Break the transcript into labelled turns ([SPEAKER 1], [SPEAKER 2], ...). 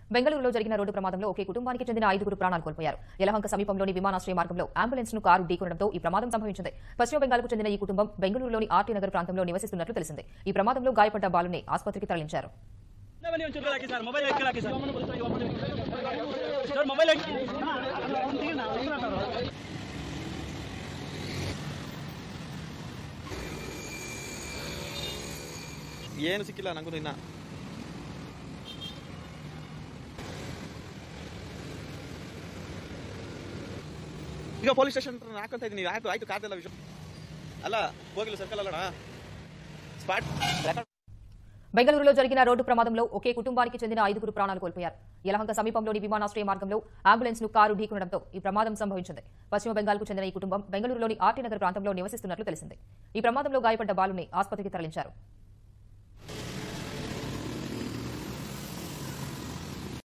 [SPEAKER 1] బెంగళూరులో జరిగిన రోడ్డు ప్రమాదంలో ఒకే కుటుంబానికి చెందిన ఐదుగురు ప్రాణాలు కోల్పోయారు యలహంక సమీపంలోని విమానాశ్రయ మార్గంలో అంబులెన్స్ ను కారు ఢీకొనడంతో ఈ ప్రమాదం సంభవించింది పశ్చిమ బెంగాల్కు చెందిన ఈ కుటుంబం బెంగళూరులోని ఆర్టీ నగర్ ప్రాంతంలో నివసిస్తున్నట్లు తెలిసింది ఈ ప్రమాదంలో గాయపడ్డ బాలుని ಆಸ್ಪತ್ರೆಗೆ ತರಲಿಂಚಾరు
[SPEAKER 2] ಬನ್ನಿ ಒಂಚೂರು ಹಾಕಿ ಸರ್ ಮೊಬೈಲ್ ಎಕ್ಕಲ್ ಹಾಕಿ ಸರ್ ಸರ್ ಮೊಬೈಲ್ ಹಾಕಿ
[SPEAKER 3] ಏನು ಸಿಕ್ಕಿಲ್ಲ ನಂಗೂ ಇನ್ನ ಈಗ ಪೊಲೀಸ್ ಸ್ಟೇಷನ್ ಹತ್ರ ಹಾಕೊಂತ ಇದೀನಿ ಆಯ್ತು ಆಯ್ತು ಕಾದಲ್ಲ ವಿಷಯ ಅಲ್ಲ ಹೋಗಿಲ್ಲ ಸರ್ಕಲ್ ಅಲ್ಲಣ್ಣ ಸ್ಪಾಟ್
[SPEAKER 1] బెంగళూరులో జరిగిన రోడ్డు ప్రమాదంలో ఒకే కుటుంబానికి చెందిన ఐదుగురు ప్రాణాలు కోల్పోయారు యలహంక సమీపంలోని విమానాశ్రయ మార్గంలో అంబులెన్స్ ను కారు ఢీకొనడంతో ఈ ప్రమాదం సంభవించింది పశ్చిమ బెంగాల్కు చెందిన ఈ కుటుంబం బెంగళూరులోని ఆర్టీ నగర్ ప్రాంతంలో నివసిస్తున్నట్లు తెలిసింది ఈ ప్రమాదంలో గాయపడ్డ బాలుని ఆసుపత్రికి తరలించారు